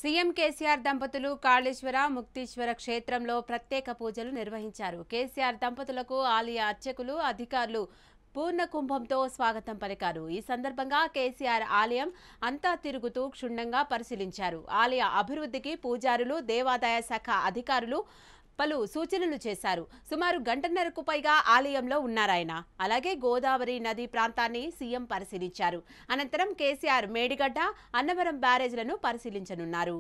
CM KCR దంపతులు కాళేశ్వర ముక్తీశ్వర క్షేత్రంలో ప్రత్యేక పూజలు నిర్వహించారు కేసీఆర్ దంపతులకు ఆలయ అర్చకులు అధికారులు పూర్ణ కుంభంతో స్వాగతం పలికారు ఈ సందర్భంగా కేసీఆర్ ఆలయం అంతా తిరుగుతూ క్షుణ్ణంగా పరిశీలించారు ఆలయ అభివృద్ధికి పూజారులు దేవాదాయ శాఖ అధికారులు పలు సూచనలు చేశారు సుమారు గంటన్నరకు పైగా ఆలయంలో ఉన్నారాయన అలాగే గోదావరి నది ప్రాంతాన్ని సీఎం పరిశీలించారు అనంతరం కేసీఆర్ మేడిగడ్డ అన్నవరం బ్యారేజ్లను పరిశీలించనున్నారు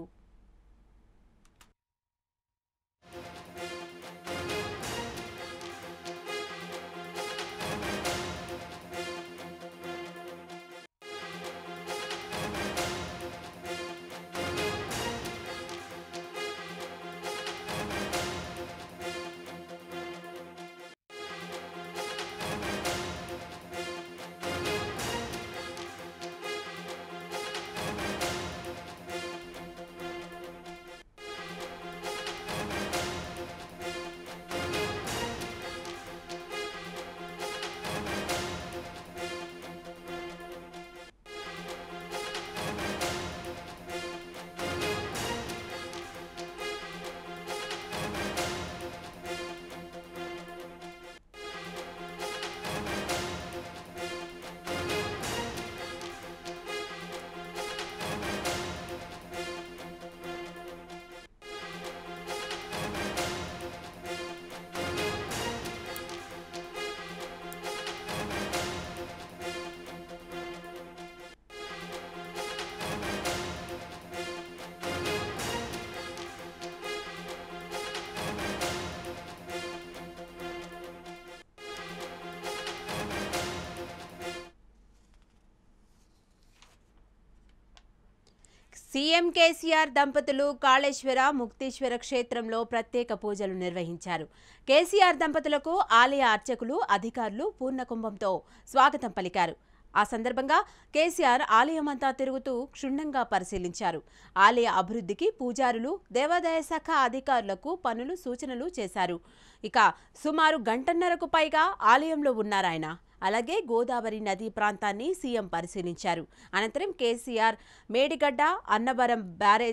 సీఎం కేసీఆర్ దంపతులు కాళేశ్వర ముక్తీశ్వర క్షేత్రంలో ప్రత్యేక పూజలు నిర్వహించారు కేసీఆర్ దంపతులకు ఆలయ అర్చకులు అధికారులు పూర్ణకుంభంతో స్వాగతం పలికారు ఆ సందర్భంగా కేసీఆర్ ఆలయమంతా తిరుగుతూ క్షుణ్ణంగా పరిశీలించారు ఆలయ అభివృద్ధికి పూజారులు దేవాదాయ శాఖ అధికారులకు పనులు సూచనలు చేశారు ఇక సుమారు గంటన్నరకు పైగా ఆలయంలో ఉన్నారాయన అలాగే గోదావరి నదీ ప్రాంతాన్ని సీఎం పరిశీలించారు అనంతరం కేసీఆర్ మేడిగడ్డ అన్నవరం బ్యారే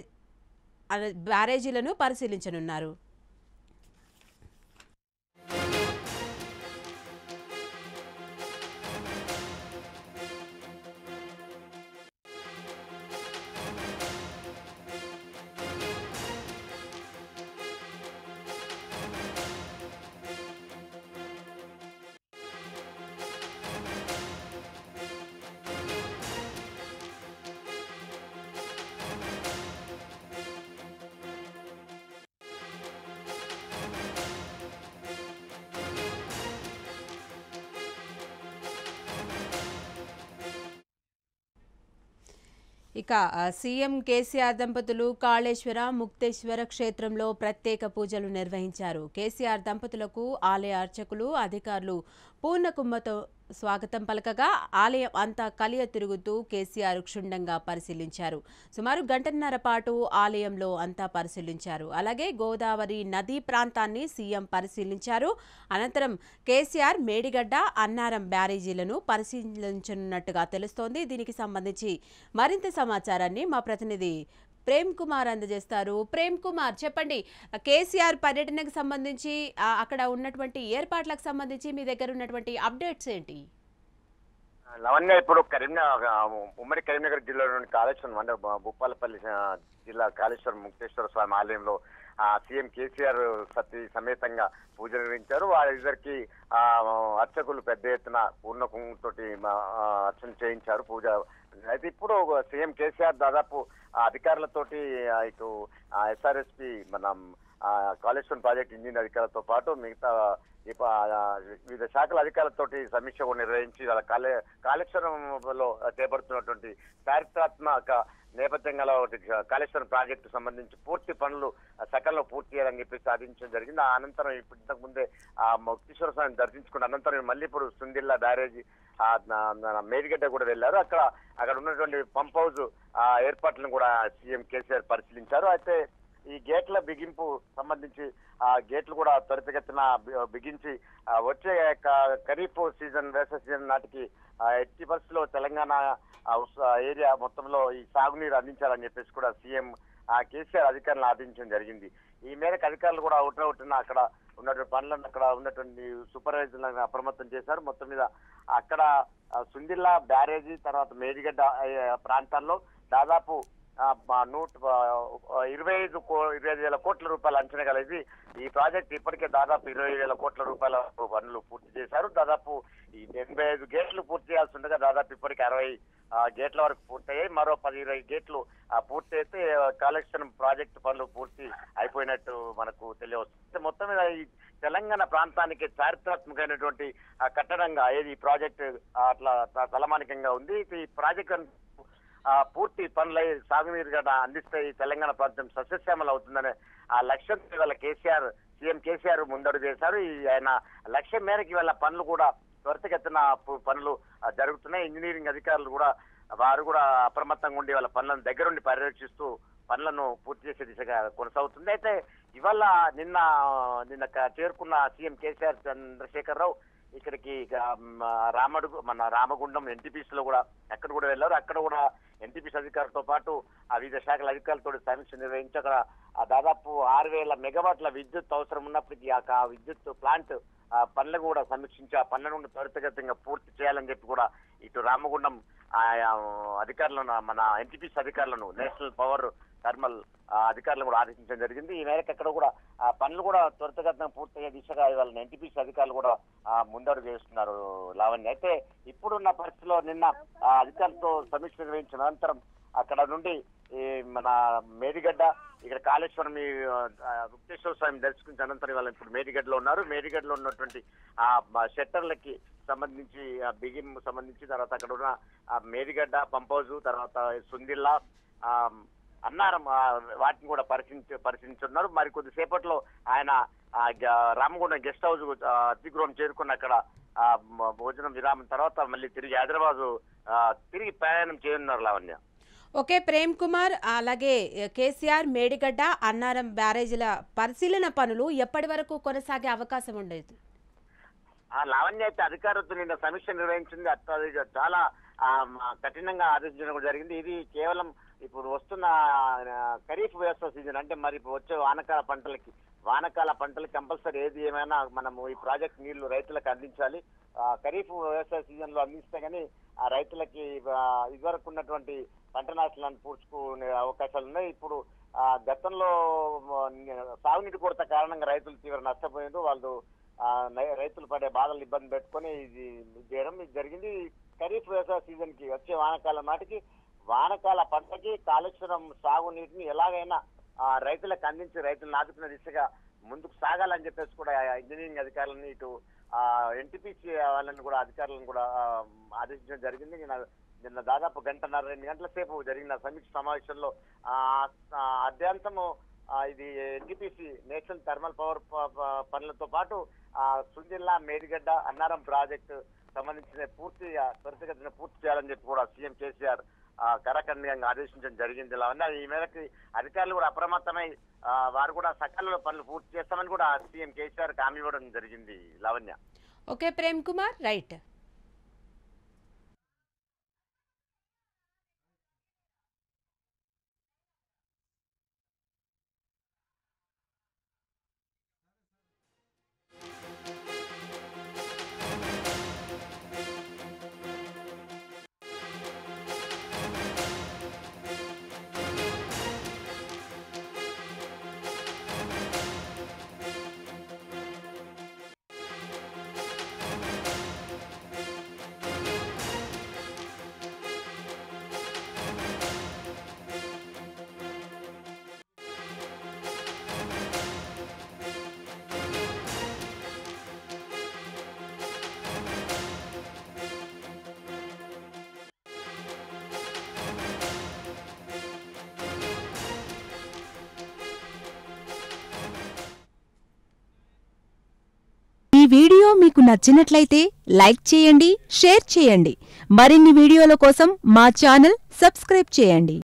అన- బ్యారేజీలను పరిశీలించనున్నారు ఇక ఆ, సీఎం కేసీఆర్ దంపతులు కాళేశ్వర ముక్తేశ్వర క్షేత్రంలో ప్రత్యేక పూజలు నిర్వహించారు కేసీఆర్ దంపతులకు ఆలయ అర్చకులు అధికారులు పూర్ణ కుంభతో స్వాగతం పలకగా ఆలయం అంతా కలియ తిరుగుతూ కేసీఆర్ క్షుణ్ణంగా పరిశీలించారు సుమారు గంటన్నర పాటు ఆలయంలో అంతా పరిశీలించారు అలాగే గోదావరి నదీ ప్రాంతాన్ని సీఎం పరిశీలించారు అనంతరం కేసీఆర్ మేడిగడ్డ అన్నారం బ్యారేజీలను పరిశీలించనున్నట్టుగా తెలుస్తోంది దీనికి సంబంధించి మరింత సమాచారాన్ని మా ప్రతినిధి ప్రేమ్ కుమార్ అందజేస్తారు ప్రేమ్ కుమార్ చెప్పండి కేసీఆర్ పర్యటనకు సంబంధించి ఆ, అక్కడ ఉన్నటువంటి ఏర్పాట్లకు సంబంధించి మీ దగ్గర ఉన్నటువంటి అప్డేట్స్ ఏంటి లవణ్య ఇప్పుడు కరీంనగర్ ఉమ్మడి కరీంనగర్ జిల్లాలోని కాళేశ్వరం అంటే బ- భూపాలపల్లి ఆ, జిల్లా కాళేశ్వరం ముక్తేశ్వర స్వామి ఆలయంలో ఆ, సీఎం కేసీఆర్ సతీ సమేతంగా పూజ నిర్వహించారు వారిద్దరికి ఆ, అర్చకులు పెద్ద ఎత్తున పూర్ణ కుంకుమతోటి మా, ఆ, అర్చన చేయించారు పూజ అయితే ఇప్పుడు సీఎం కేసీఆర్ దాదాపు ఆ అధికారులతోటి ఆ, ఇటు ఎస్ఆర్ఎస్పి మనం ఆ, కాళేశ్వరం ప్రాజెక్ట్ ఇంజిన్ అధికారులతో పాటు మిగతా ఇప్ప- ఆ, వివిధ శాఖల అధికారులతోటి సమీక్ష కూడా నిర్వహించి వాళ్ళ కాళే కాళేశ్వరంలో చేపడుతున్నటువంటి చారిత్రాత్మక నేపథ్యం గల ఒకటి కాళేశ్వరం ప్రాజెక్టు సంబంధించి పూర్తి పనులు ఆ, సకాలంలో పూర్తి చేయాలని చెప్పి సాధించడం జరిగింది ఆ అనంతరం ఇప్పుడు ఇంతకు ముందే ఆ ముక్తీశ్వర స్వామిని దర్శించుకున్న అనంతరం మళ్ళీ ఇప్పుడు సుందిల్లా బ్యారేజీ ఆ నా- నా మేడిగడ్డ కూడా వెళ్ళారు అక్కడ అక్కడ ఉన్నటువంటి పంప్ హౌస్ ఆ ఏర్పాట్లను కూడా సీఎం కేసీఆర్ పరిశీలించారు అయితే ఈ గేట్ల బిగింపు సంబంధించి ఆ గేట్లు కూడా త్వరితగతిన బి- బిగించి ఆ, వచ్చే క- ఖరీఫ్ సీజన్ వేసవి సీజన్ నాటికి ఆ, ఎట్టి పరిస్థితుల్లో తెలంగాణ ఆ, ఉస్- ఆ, ఏరియా మొత్తంలో ఈ సాగునీరు అందించాలని చెప్పేసి కూడా సీఎం ఆ కేసీఆర్ అధికారులను ఆదేశించడం జరిగింది ఈ మేరకు అధికారులు కూడా అవుట్ అవుతున్న అక్కడ ఉన్నటువంటి పనులను అక్కడ ఉన్నటువంటి సూపర్వైజర్లను అప్రమత్తం చేశారు మొత్తం మీద అక్కడ ఆ, సుందిల్లా బ్యారేజీ తర్వాత మేడిగడ్డ ఆ, ప్రాంతాల్లో దాదాపు ఆ, మా నూట ఆ, ఇరవై ఐదు కో ఇరవై ఐదు వేల కోట్ల రూపాయలు అంచనా కలిసి ఈ ప్రాజెక్ట్ ఇప్పటికే దాదాపు ఇరవై వేల కోట్ల రూపాయల పనులు పూర్తి చేశారు దాదాపు ఈ ఎనభై ఐదు గేట్లు పూర్తి చేయాల్సి ఉండగా దాదాపు ఇప్పటికి అరవై ఆ, గేట్ల వరకు పూర్తయ్యాయి మరో పది ఇరవై గేట్లు ఆ, పూర్తి అయితే కాళేశ్వరం ప్రాజెక్టు పనులు పూర్తి అయిపోయినట్టు మనకు తెలియవస్తుంది మొత్తం మీద ఈ తెలంగాణ ప్రాంతానికి చారిత్రాత్మకమైనటువంటి ఆ, కట్టడంగా ఏది ఈ ప్రాజెక్ట్ ఆ, అట్లా త- తలమానికంగా ఉంది ఈ ప్రాజెక్ట్ ఆ, పూర్తి పనులై సాగునీరు గట అందిస్తే ఈ తెలంగాణ ప్రాంతం సస్యశ్యామల అవుతుందనే ఆ లక్ష్యం ఇవాళ కేసీఆర్ సీఎం కేసీఆర్ ముందడుగు చేశారు ఈ ఆయన లక్ష్యం మేరకు ఇవాళ పనులు కూడా త్వరితగతిన పు- పనులు ఆ, జరుగుతున్నాయి ఇంజనీరింగ్ అధికారులు కూడా వారు కూడా అప్రమత్తంగా ఉండి వాళ్ళ పనులను దగ్గరుండి పర్యవేక్షిస్తూ పనులను పూర్తి చేసే దిశగా కొనసాగుతుంది అయితే ఇవాళ నిన్న నిన్న క- చేరుకున్న సీఎం కేసీఆర్ చంద్రశేఖరరావు ఇక్కడికి ఇక, మ, రామడుగు మన రామగుండం ఎన్టీపీసీ లో కూడా అక్కడ కూడా వెళ్ళారు అక్కడ కూడా ఎన్టీపీసీ అధికారులతో పాటు ఆ వివిధ శాఖల అధికారులతో సమీక్ష నిర్వహించి అక్కడ ఆ దాదాపు ఆరు వేల మెగావాట్ల విద్యుత్ అవసరం ఉన్నప్పటికీ ఆ కా- విద్యుత్ ప్లాంట్ ఆ పనులు కూడా సమీక్షించి ఆ పనులను కూడా త్వరితగతంగా పూర్తి చేయాలని చెప్పి కూడా ఇటు రామగుండం ఆయా అధికారులను మన ఎన్టీపీసీ అధికారులను నేషనల్ పవర్ థర్మల్ ఆ, అధికారులను కూడా ఆదేశించడం జరిగింది ఈ మేరకు అక్కడ కూడా ఆ పనులు కూడా త్వరితగతిన పూర్తయ్యే దిశగా ఇవాళ ఎన్టీపీసీ అధికారులు కూడా ఆ, ముందడుగు వేస్తున్నారు లావణ్య అయితే ఇప్పుడున్న పరిస్థితిలో నిన్న ఆ, అధికారులతో సమీక్ష నిర్వహించిన అనంతరం అక్కడ నుండి ఈ మన మేడిగడ్డ ఇక్కడ కాళేశ్వరం ఈ, ఆ, గుప్తేశ్వర స్వామి దర్శించిన అనంతరం ఇవాళ ఇప్పుడు మేడిగడ్డలో ఉన్నారు మేడిగడ్డలో ఉన్నటువంటి ఆ మ- షట్టర్లకి సంబంధించి ఆ బిగిం సంబంధించి తర్వాత అక్కడ ఉన్న ఆ మేడిగడ్డ పంప్ హౌస్ తర్వాత సుందిల్లా ఆ అన్నారం ఆ, వాటిని కూడా పరిశీలించి పరిశీలించున్నారు మరి కొద్దిసేపట్లో ఆయన ఆ గ- రామగుండం గెస్ట్ హౌస్ ఆ, అతిగృహం చేరుకున్న అక్కడ ఆ మ- భోజనం విరామం తర్వాత మళ్ళీ తిరిగి హైదరాబాద్ తిరిగి ప్రయాణం చేయనున్నారు లావణ్య ఓకే ప్రేమ్ కుమార్ అలాగే కేసీఆర్ మేడిగడ్డ అన్నారం బ్యారేజీల పరిశీలన పనులు ఎప్పటి వరకు కొనసాగే అవకాశం ఉండేది ఆ లావణ్య అయితే అధికారులతో నిన్న సమీక్ష నిర్వహించింది అత్యధిక చాలా ఆ, మ- కఠినంగా ఆదేశించడం కూడా జరిగింది ఇది కేవలం ఇప్పుడు వస్తున్న ఆ, ఖరీఫ్ వ్యవస్థ సీజన్ అంటే మరి ఇప్పుడు వచ్చే వానకాల పంటలకి వానకాల పంటలకి కంపల్సరీ ఏది ఏమైనా మనము ఈ ప్రాజెక్ట్ నీళ్లు రైతులకు అందించాలి ఆ, ఖరీఫ్ వ్యవసాయ సీజన్ లో అందిస్తే గానీ ఆ రైతులకి ఆ, ఇదివరకు ఉన్నటువంటి పంట నాశనాన్ని పూడ్చుకునే అవకాశాలు ఉన్నాయి ఇప్పుడు ఆ, గతంలో మ, సాగునీటి కొరత కారణంగా రైతులు తీవ్ర నష్టపోయారు వాళ్ళు ఆ, నై- రైతులు పడే బాధలు ఇబ్బంది పెట్టుకొని ఇది ఇది చేయడం ఇది జరిగింది ఖరీఫ్ వ్యవసాయ సీజన్ కి వచ్చే వానకాలం నాటికి వానకాల పంటకి కాళేశ్వరం సాగునీటిని ఎలాగైనా ఆ, రైతులకు అందించి రైతులను ఆదుకునే దిశగా ముందుకు సాగాలని చెప్పేసి కూడా ఆ ఇంజనీరింగ్ అధికారులను ఇటు ఎన్టీపీసీ వాళ్ళని కూడా అధికారులను కూడా ఆ, ఆదేశించడం జరిగింది నిన్న నిన్న దాదాపు గంటన్నర రెండు గంటల సేపు జరిగిన సమీక్ష సమావేశంలో ఆ, ఆ, అద్యాంతము ఆ, ఇది ఎన్టీపీసీ నేషనల్ థర్మల్ పవర్ ప- ప- పనులతో పాటు ఆ, సుందిల్లా మేడిగడ్డ అన్నారం ప్రాజెక్టు సంబంధించిన పూర్తి ఆ, త్వరితగతిన పూర్తి చేయాలని చెప్పి కూడా సీఎం కేసీఆర్ ఆ, కరాఖండితంగా ఆదేశించడం జరిగింది లావణ్య ఈ మేరకు అధికారులు కూడా అప్రమత్తమై ఆ, వారు కూడా సకాలంలో పనులు పూర్తి చేస్తామని కూడా సీఎం కేసీఆర్ హామీ ఇవ్వడం జరిగింది లావణ్య ఓకే ప్రేమ్ కుమార్ రైట్ ఈ వీడియో మీకు నచ్చినట్లయితే లైక్ చేయండి షేర్ చేయండి మరిన్ని వీడియోల కోసం మా ఛానల్ సబ్స్క్రైబ్ చేయండి